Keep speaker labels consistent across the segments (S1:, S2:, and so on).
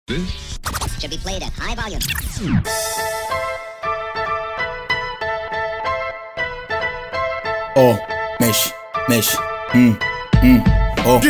S1: should be played at high volume.
S2: اه ماشي ماشي امم امم اه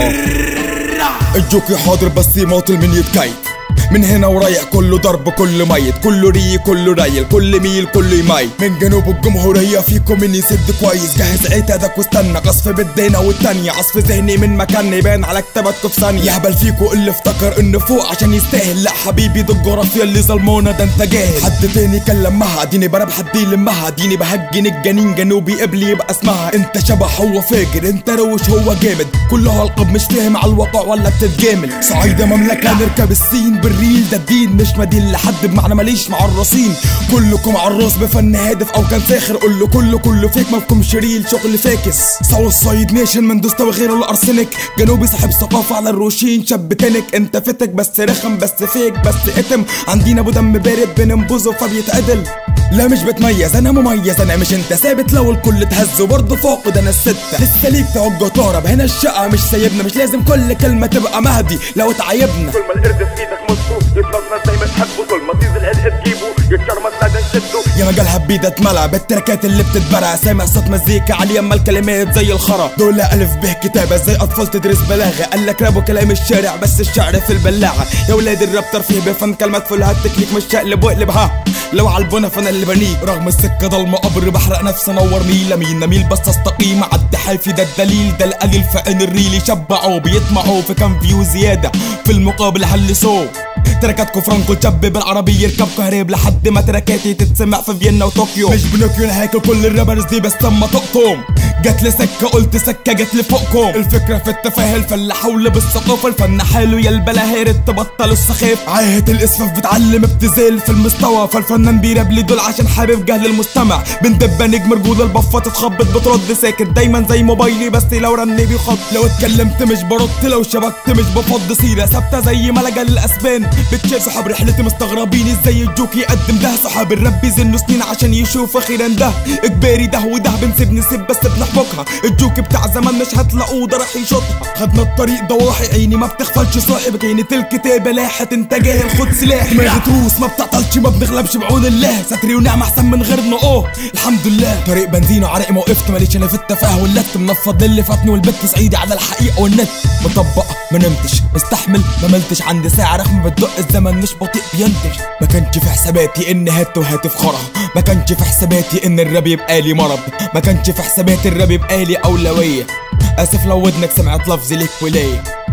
S2: اه الجوكي حاضر بس يماطل من يتكيف من هنا ورايح كله ضرب كله ميت كله ري كله ريل كل ميل كله يميت من جنوب الجمهورية فيكم من يسد كويس جهز عتادك واستنى قصف بدينا والتانية عصف ذهني من مكان يبان على كتاباتكم في ثانية يهبل فيكو اللي افتكر انه فوق عشان يستاهل لا حبيبي ده الجغرافيا اللي ظلمونا ده انت جاهل حد تاني كلم مها ديني برب حد يلمها ديني بهجن الجنين جنوبي قبل يبقى اسمها انت شبح هو فاجر انت روش هو جامد كلها القب مش فاهم على الواقع ولا بتتجامل صعيدة مملكة نركب السين بالريل ده الدين مش مدين لحد بمعنى ماليش مع الرصين كلكم عراس بفن هادف او كان ساخر قول له كله كله فيك مفكم شريل شغل فاكس سوا الصيد نيشن من دوستا وغيره الارسنك جنوبي صاحب ثقافة على الروشين شاب تنك انت فتك بس رخم بس فيك بس اتم عندنا ابو دم بارد بننبذه فبيتعدل لا مش بتميز انا مميز انا مش انت ثابت لو الكل اتهز وبرضه فاقد انا الستة لسه ليك توجه طارب هنا الشقة مش سايبنا مش لازم كل كلمة تبقى مهدي لو اتعايبنا
S3: كل ما القرد في ايدك مسكو يتنطنط زي ما تحبه كل ما تيز العلق تجيبه يتشرمط بعدين شده
S2: يا مجال هبيدة اتملى بالتركات اللي بتتبرع سامع صوت مزيكا عليه اما الكلمات زي الخرا دول الف به كتابة زي اطفال تدرس بلاغة قال لك راب وكلام الشارع بس الشعر في البلاعة يا ولاد الراب ترفيه بفن كلمات فلها التكنيك مش شقلب واقلب ها لو على البنا فانا اللي بنيك رغم السكة ضلمة قبر بحرق نفسي انور ميل مين نميل بس استقيم عد حافي ده الدليل ده القليل في عين الريل يشبعوا بيطمعوا في كام فيو زيادة في المقابل حلسوه تركاتكو فرانكو تشب بالعربي يركب كهرب لحد ما تركاتي تتسمع في فيينا وطوكيو مش بنوكيو هيك كل الرابرز دي بس لما تقطم جات لي سكه قلت سكه جات لي فوقكم الفكره في التفاهل فاللي حول بالثقافه الفن حلو يا البلاهير تبطل السخيف عاهة الاسفاف بتعلم ابتذال في المستوى فالفنان بيراب لي دول عشان حابب جهل المستمع بندب نجم رجول البفه تتخبط بترد ساكت دايما زي موبايلي بس لو رن بيخط لو اتكلمت مش برد لو شبكت مش بفض سيره ثابته زي ملجا الاسبان بتشيل صحاب رحلتي مستغربين ازاي الجوك يقدم ده صحاب الراب بيزنوا سنين عشان يشوف اخيرا ده اجباري ده وده بنسيب نسيب بس بنحبكها الجوك بتاع زمان مش هتلاقوه ده راح يشوطها خدنا الطريق ضواحي عيني ما بتغفلش صاحب كانت الكتابه لاحة انت جاهل خد سلاح دماغي تروس ما بتعطلش ما بنغلبش بعون الله ستري ونعمة احسن من غيرنا اه الحمد لله طريق بنزين وعرقي ما وقفت ماليش انا في التفاهه واللت منفض للي فاتني والبت صعيدي على الحقيقه والنت مطبقه ما نمتش مستحمل ما ملتش عندي ساعه رخمه بتدق الزمن مش بطيء بينتج ما كانش في حساباتي ان هات وهاتف خرا ما كانش في حساباتي ان الراب يبقى لي مرض ما كانش في حساباتي الراب يبقى لي اولويه اسف لو ودنك سمعت لفظي ليك وليه